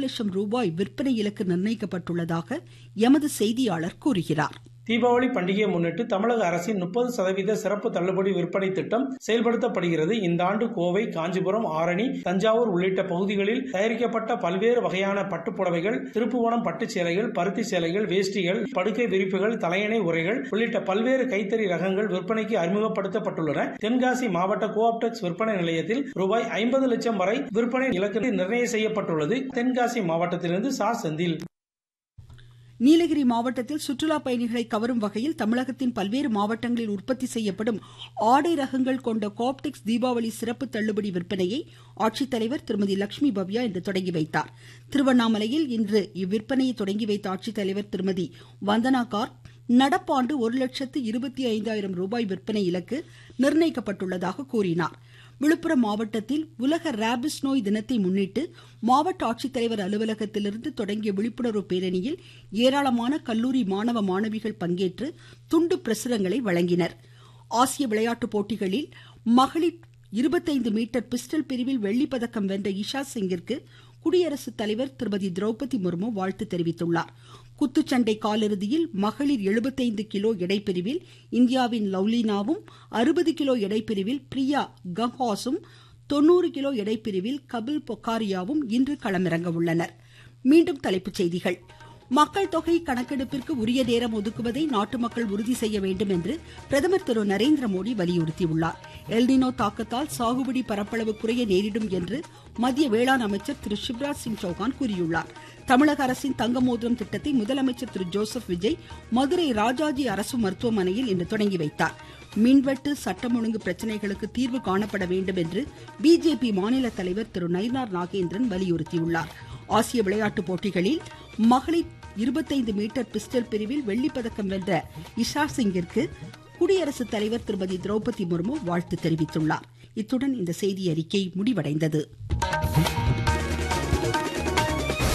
லட்சம் ரூபாய் விற்பனை இலக்கு நிர்ணயிக்கப்பட்டுள்ளதாக எமது செய்தியாளர் கூறுகிறார் தீபாவளி பண்டிகையை முன்னிட்டு தமிழக அரசின் முப்பது சதவீத சிறப்பு தள்ளுபடி விற்பனை திட்டம் செயல்படுத்தப்படுகிறது இந்த ஆண்டு கோவை காஞ்சிபுரம் ஆரணி தஞ்சாவூர் உள்ளிட்ட பகுதிகளில் தயாரிக்கப்பட்ட பல்வேறு வகையான பட்டுப் புடவைகள் திருப்புவனம் பட்டுச் சேலைகள் பருத்தி சேலைகள் வேஷ்டிகள் படுக்கை விரிப்புகள் தலையணை உரைகள் உள்ளிட்ட பல்வேறு கைத்தறி ரகங்கள் விற்பனைக்கு அறிமுகப்படுத்தப்பட்டுள்ளன தென்காசி மாவட்ட கோஆப்டெக்ஸ் விற்பனை நிலையத்தில் ரூபாய் ஐம்பது லட்சம் வரை விற்பனை இலக்கு நிர்ணயம் செய்யப்பட்டுள்ளது தென்காசி மாவட்டத்திலிருந்து சா செந்தில் நீலகிரி மாவட்டத்தில் சுற்றுலா பயணிகளை கவரும் வகையில் தமிழகத்தின் பல்வேறு மாவட்டங்களில் உற்பத்தி செய்யப்படும் ஆடை ரகங்கள் கொண்ட கோப்டெக்ஸ் தீபாவளி சிறப்பு தள்ளுபடி விற்பனையை ஆட்சித்தலைவர் திருமதி லட்சுமி பவ்யா இன்று தொடங்கி வைத்தார் திருவண்ணாமலையில் இன்று இவ்விற்பனையை தொடங்கி வைத்த ஆட்சித்தலைவர் திருமதி வந்தனா கார்க் நடப்பாண்டு ஒரு லட்சத்து இருபத்தி ஐந்தாயிரம் ரூபாய் விற்பனை இலக்கு நிர்ணயிக்கப்பட்டுள்ளதாக கூறினார் விழுப்புரம் மாவட்டத்தில் உலக ரேபிஸ் நோய் தினத்தை முன்னிட்டு மாவட்ட ஆட்சித்தலைவர் அலுவலகத்திலிருந்து தொடங்கிய விழிப்புணர்வு பேரணியில் ஏராளமான கல்லூரி மாணவ மாணவிகள் பங்கேற்று துண்டு பிரசுரங்களை வழங்கினர் ஆசிய விளையாட்டுப் போட்டிகளில் மகளிர் இருபத்தைந்து மீட்டர் பிஸ்டல் பிரிவில் வெள்ளிப்பதக்கம் வென்ற இஷா சிங்கிற்கு குடியரசுத் தலைவர் திருமதி திரௌபதி முர்மு வாழ்த்து தெரிவித்துள்ளார் குத்துச்சண்டை காலிறுதியில் மகளிர் எழுபத்தைந்து கிலோ எடைப்பிரிவில் இந்தியாவின் லவ்லினாவும் அறுபது கிலோ எடைப்பிரிவில் பிரியா கங்ஹாஸும் தொண்ணூறு கிலோ எடைப்பிரிவில் கபில் பொக்காரியாவும் இன்று களமிறங்க உள்ளனர் மீண்டும் தலைப்புச் செய்திகள் மக்கள் தொகை கணக்கெடுப்பிற்கு உரிய நேரம் ஒதுக்குவதை நாட்டு மக்கள் உறுதி செய்ய வேண்டும் என்று பிரதமர் திரு நரேந்திர மோடி வலியுறுத்தியுள்ளார் எல்னினோ தாக்கத்தால் சாகுபடி பரப்பளவு குறைய நேரிடும் என்று மத்திய வேளாண் அமைச்சர் திரு சிவராஜ் சிங் சௌகான் கூறியுள்ளார் தமிழக அரசின் தங்க மோதிரம் திட்டத்தை முதலமைச்சர் திரு ஜோசப் விஜய் மதுரை ராஜாஜி அரசு மருத்துவமனையில் இன்று தொடங்கி வைத்தார் மின்வெட்டு சட்டம் ஒழுங்கு பிரச்சனைகளுக்கு தீர்வு காணப்பட வேண்டும் என்று பிஜேபி மாநில தலைவர் திரு நயினார் நாகேந்திரன் வலியுறுத்தியுள்ளார் ஆசிய விளையாட்டுப் போட்டிகளில் மகளிர் இருபத்தைந்து மீட்டர் பிஸ்டல் பிரிவில் வெள்ளிப்பதக்கம் வென்ற இஷா சிங்கிற்கு குடியரசுத் தலைவர் திருமதி திரௌபதி முர்மு வாழ்த்து தெரிவித்துள்ளார் இத்துடன் இந்த செய்தி அறிக்கை முடிவடைந்தது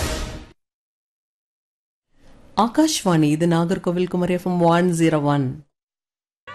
ஆகாஷ்வாணி இது Nagercoil Kumari FM one zero one